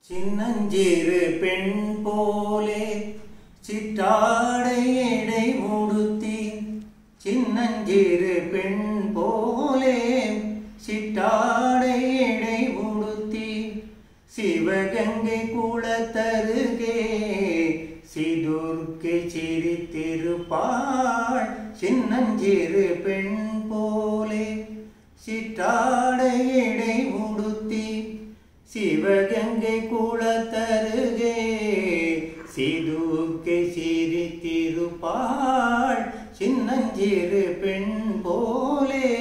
சின்னஞ்சிறு பெண் போலே சிட்டாடை எடை உடுத்தி சின்னஞ்சிறு பெண் போலே சிட்டாடை எடை உடுத்தி சிவகங்கை குளத்தருகே சிதுர்க்கை சிரித்திருப்பாள் சின்னஞ்சிறு பெண் போலே சிட்டாடை எடை உடுத்தி சிவகங்கை குளத்தருகே சிதுக்கை சிரித்திருப்பாள் சின்னஞ்சிறு பெண் போலே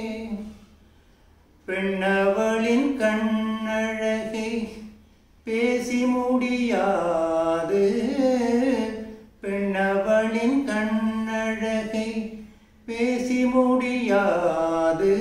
பெண்ணவளின் கண்ணழகை பேசி முடியாது பெண்ணவளின் கண்ணழகை பேசி முடியாது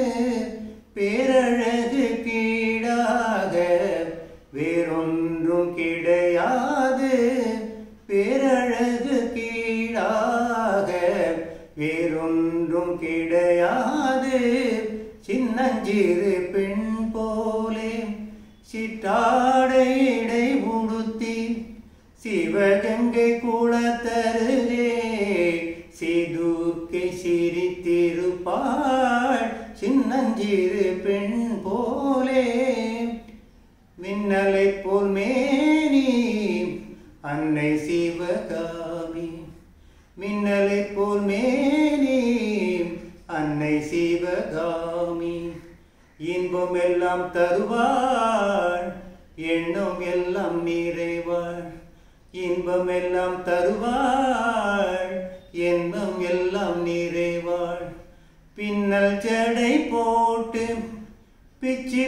பேரழகு கீழாக வேறொன்றும் கிடையாது பேரழகு கீழாக வேறொன்றும் கிடையாது சின்னஞ்சிறு பெண் போலே சிட்டாடை இடை உடுத்தி சிவகங்கை குளத்தருகே சிதுக்கை சிரித்திருப்பாள் சின்னஞ்சிறு பெண் போலே மின்னலை போல் மேனி அன்னை சிவகாமி மின்னலை போல் மேனி அன்னை சிவகாமி இன்பம் எல்லாம் தருவாள் எண்ணம் எல்லாம் நிறைவாள் இன்பம் எல்லாம் தருவாள் எண்ணம் எல்லாம் நிறைவாள் பின்னல் ஜடை போட்டு பிச்சி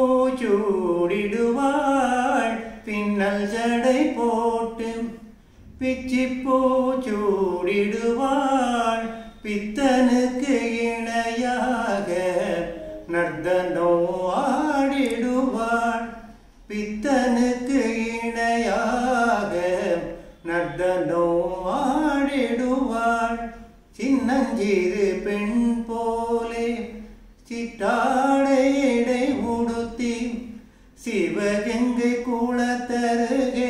பூச்சூடிடுவாள் பின்னல் ஜடை போட்டு பிச்சி பூச்சூடிடுவாள் பித்தனுக்கு இணையாக நர்தனோ ஆடிடுவாள் பித்தனுக்கு இணையாக நர்தனோ ஆடிடுவாள் சின்னஞ்சிறு பெண் போலே சிட்டாடை இடை உடுத்தி சிவகங்கை குளத்தருகே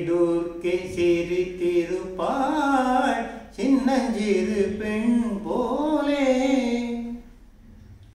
சீதுர்க்கை சிரித்திருப்பாள் சின்னஞ்சிறு பெண் போ